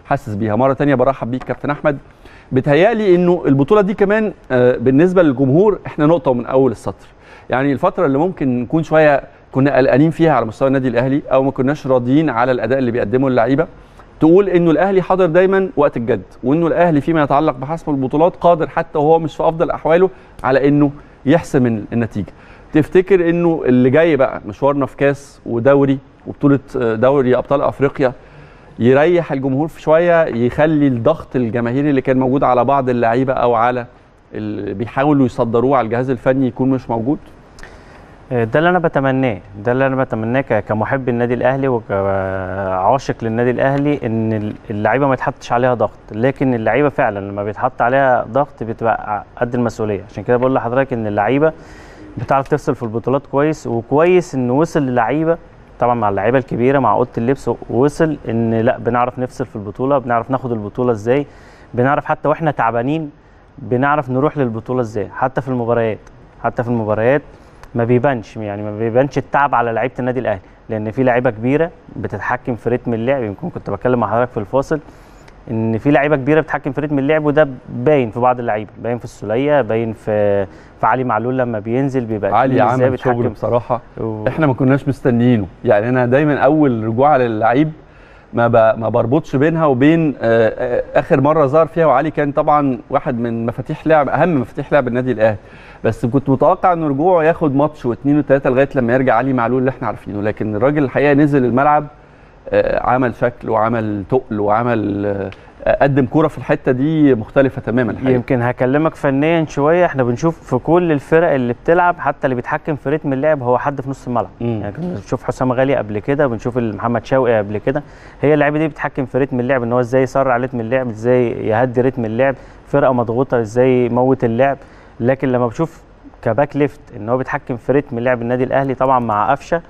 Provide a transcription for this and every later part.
حاسس بيها مره تانية برحب بيك كابتن احمد بتهيألي انه البطوله دي كمان آه، بالنسبه للجمهور احنا نقطه من اول السطر يعني الفتره اللي ممكن نكون شويه كنا قلقانين فيها على مستوى النادي الاهلي او ما كناش راضيين على الاداء اللي بيقدمه اللعيبه تقول انه الاهلي حاضر دايما وقت الجد وانه الاهلي فيما يتعلق بحسم البطولات قادر حتى وهو مش في افضل احواله على انه يحسم النتيجه تفتكر انه اللي جاي بقى مشوارنا في كاس ودوري وبطوله آه، دوري ابطال افريقيا يريح الجمهور في شويه يخلي الضغط الجماهيري اللي كان موجود على بعض اللعيبه او على اللي بيحاولوا يصدروه على الجهاز الفني يكون مش موجود ده اللي انا بتمناه ده اللي انا بتمناه ك- كمحب النادي الاهلي وكعاشق للنادي الاهلي ان اللعيبه ما يتحطش عليها ضغط لكن اللعيبه فعلا لما بيتحط عليها ضغط بتبقى قد المسؤوليه عشان كده بقول لحضرتك ان اللعيبه بتعرف تفصل في البطولات كويس وكويس انه وصل للعيبه طبعا مع اللعيبه الكبيره مع اوضه اللبس وصل ان لا بنعرف نفصل في البطوله بنعرف ناخد البطوله ازاي بنعرف حتى واحنا تعبانين بنعرف نروح للبطوله ازاي حتى في المباريات حتى في المباريات ما بيبانش يعني ما بيبانش التعب على لعيبه النادي الاهلي لان في لعيبه كبيره بتتحكم في رتم اللعب يمكن كنت بتكلم مع حضرتك في الفاصل ان في لعيبه كبيره بتتحكم في رتم اللعب وده باين في بعض اللعيبه باين في السوليه باين في في علي معلول لما بينزل بيبقى علي تقيل إزاي عمل شغل بيتحكم. بصراحه و... احنا ما كناش مستنيينه يعني انا دايما اول رجوع للعيب ما ب... ما بربطش بينها وبين آه، آه، اخر مره ظهر فيها وعلي كان طبعا واحد من مفاتيح لعب اهم مفاتيح لعب النادي الاهلي بس كنت متوقع ان رجوعه ياخد ماتش واثنين وثلاثه لغايه لما يرجع علي معلول اللي احنا عارفينه لكن الراجل الحقيقه نزل الملعب آه، عمل شكل وعمل تقل وعمل آه، قدم كوره في الحته دي مختلفه تماما الحقيقه يمكن هكلمك فنيا شويه احنا بنشوف في كل الفرق اللي بتلعب حتى اللي بيتحكم في رتم اللعب هو حد في نص الملعب مم. يعني كنا بنشوف حسام غالي قبل كده بنشوف محمد شوقي قبل كده هي اللعيبه دي بتتحكم في رتم اللعب ان هو ازاي يسرع رتم اللعب ازاي يهدي رتم اللعب فرقه مضغوطه ازاي يموت اللعب لكن لما بشوف كباك ليفت ان هو بيتحكم في رتم لعب النادي الاهلي طبعا مع قفشه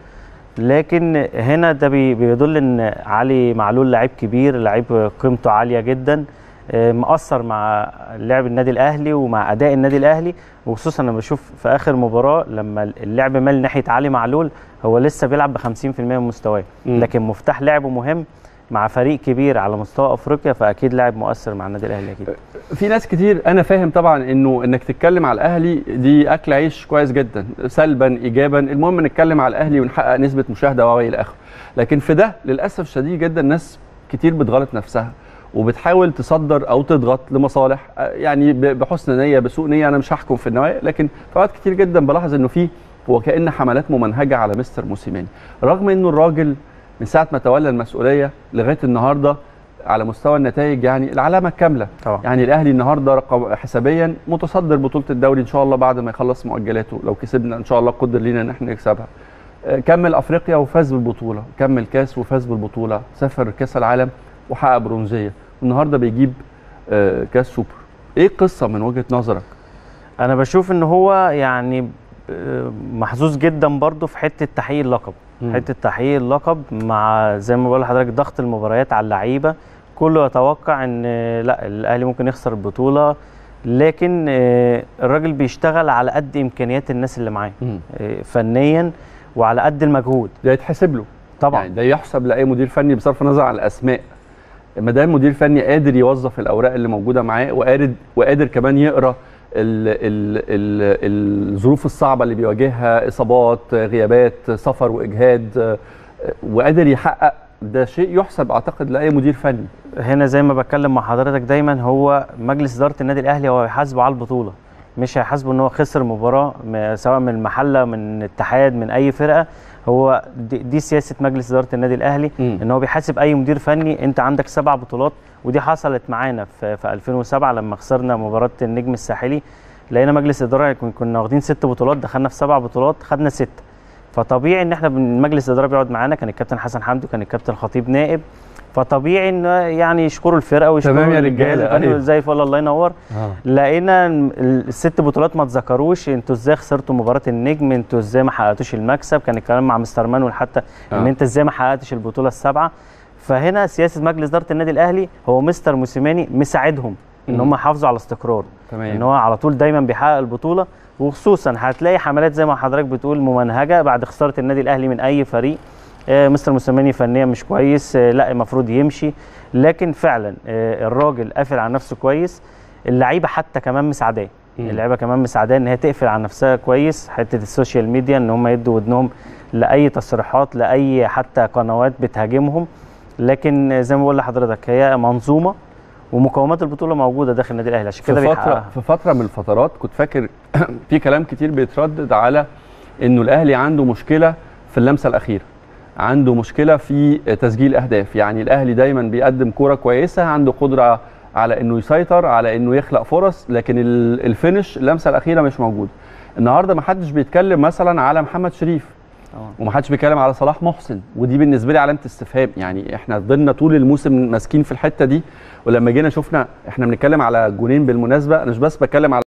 لكن هنا ده بي- بيدل ان علي معلول لعيب كبير لعيب قيمته عاليه جدا آه، مأثر مع لعب النادي الاهلي ومع اداء النادي الاهلي وخصوصا لما بشوف في اخر مباراه لما اللعب مال ناحيه علي معلول هو لسه بيلعب ب 50% من مستواه مم. لكن مفتاح لعبه مهم مع فريق كبير على مستوى افريقيا فاكيد لاعب مؤثر مع النادي الاهلي اكيد في ناس كتير انا فاهم طبعا انه انك تتكلم على الاهلي دي اكل عيش كويس جدا سلبا ايجابا المهم نتكلم على الاهلي ونحقق نسبه مشاهده والى اخره لكن في ده للاسف شديد جدا ناس كتير بتغلط نفسها وبتحاول تصدر او تضغط لمصالح آه، يعني ب- بحسن نيه بسوء نيه انا مش هحكم في النوايا لكن في اوقات كتير جدا بلاحظ انه في وكأن حملات ممنهجه على مستر موسيماني رغم انه الراجل من ساعه ما تولى المسؤوليه لغايه النهارده على مستوى النتائج يعني العلامه الكامله طبعا يعني الاهلي النهارده رقم حسابيا متصدر بطوله الدوري ان شاء الله بعد ما يخلص مؤجلاته لو كسبنا ان شاء الله قدر لينا ان احنا نكسبها آه، كمل افريقيا وفاز بالبطوله كمل كاس وفاز بالبطوله سافر كاس العالم وحقق برونزيه والنهارده بيجيب آه، كاس سوبر ايه القصه من وجهه نظرك انا بشوف ان هو يعني آه، محظوظ جدا برضه في حته تحقيق اللقب حته تحقيق اللقب مع زي ما بقول لحضرتك ضغط المباريات على اللعيبه كله يتوقع ان آه، لا الاهلي ممكن يخسر البطوله لكن آه، الراجل بيشتغل على قد امكانيات الناس اللي معاه مم. آه، فنيا وعلى قد المجهود ده يتحسب له طبعا يعني ده يحسب لاي مدير فني بصرف النظر عن الاسماء ما دام مدير فني قادر يوظف الاوراق اللي موجوده معاه وقادر وقادر كمان يقرا ال ال ال الظروف الصعبه اللي بيواجهها اصابات غيابات سفر واجهاد آه، وقادر يحقق ده شيء يحسب اعتقد لاي مدير فني هنا زي ما بتكلم مع حضرتك دايما هو مجلس اداره النادي الاهلي هو هيحاسبه على البطوله مش هيحاسبه ان هو خسر مباراه م- سواء من المحله من اتحاد من اي فرقه هو دي, دي سياسه مجلس اداره النادي الاهلي مم. ان هو بيحاسب اي مدير فني انت عندك سبع بطولات ودي حصلت معانا في, في 2007 لما خسرنا مباراه النجم الساحلي لقينا مجلس اداره كن- كنا واخدين ست بطولات دخلنا في سبع بطولات خدنا سته فطبيعي ان احنا من مجلس الاداره بيقعد معانا كان الكابتن حسن حمدي وكان الكابتن خطيب نائب فطبيعي ان يعني يشكروا الفرقه ويشكروا تمام يا الجهاز رجالة، الفني أيوة. زي الفل الله ينور لقينا إن الست بطولات ما اتذكروش انتوا ازاي خسرتوا مباراه النجم انتوا ازاي ما حققتوش المكسب كان الكلام مع مستر مانويل حتى ان آه. انت ازاي ما حققتش البطوله السبعه فهنا سياسه مجلس اداره النادي الاهلي هو مستر موسيماني مساعدهم ان مم. هم يحافظوا على استقرار ان تمام هو على طول دايما بيحقق البطوله وخصوصا هتلاقي حملات زي ما حضرتك بتقول ممنهجه بعد خساره النادي الاهلي من اي فريق آه، مستر موسيماني فنيا مش كويس آه، لا المفروض يمشي لكن فعلا آه، الراجل قافل على نفسه كويس اللعيبه حتى كمان مساعداه مم. اللعيبه كمان مساعداه ان هي تقفل على نفسها كويس حته السوشيال ميديا ان هم يدوا ودنهم لاي تصريحات لاي حتى قنوات بتهاجمهم لكن آه، زي ما بقول لحضرتك هي منظومه ومقومات البطوله موجوده داخل النادي الاهلي عشان في كده فتره بيحققها في فتره من الفترات كنت فاكر في كلام كتير بيتردد على انه الاهلي عنده مشكله في اللمسه الاخيره عنده مشكله في تسجيل اهداف يعني الاهلي دايما بيقدم كوره كويسه عنده قدره على انه يسيطر على انه يخلق فرص لكن ال- الفينش اللمسه الاخيره مش موجوده النهارده ما حدش بيتكلم مثلا على محمد شريف طبعاً. وما حدش بيتكلم على صلاح محسن ودي بالنسبه لي علامه استفهام يعني احنا فضلنا طول الموسم ماسكين في الحته دي ولما جينا شفنا احنا بنتكلم على جونين بالمناسبه انا مش بس بتكلم على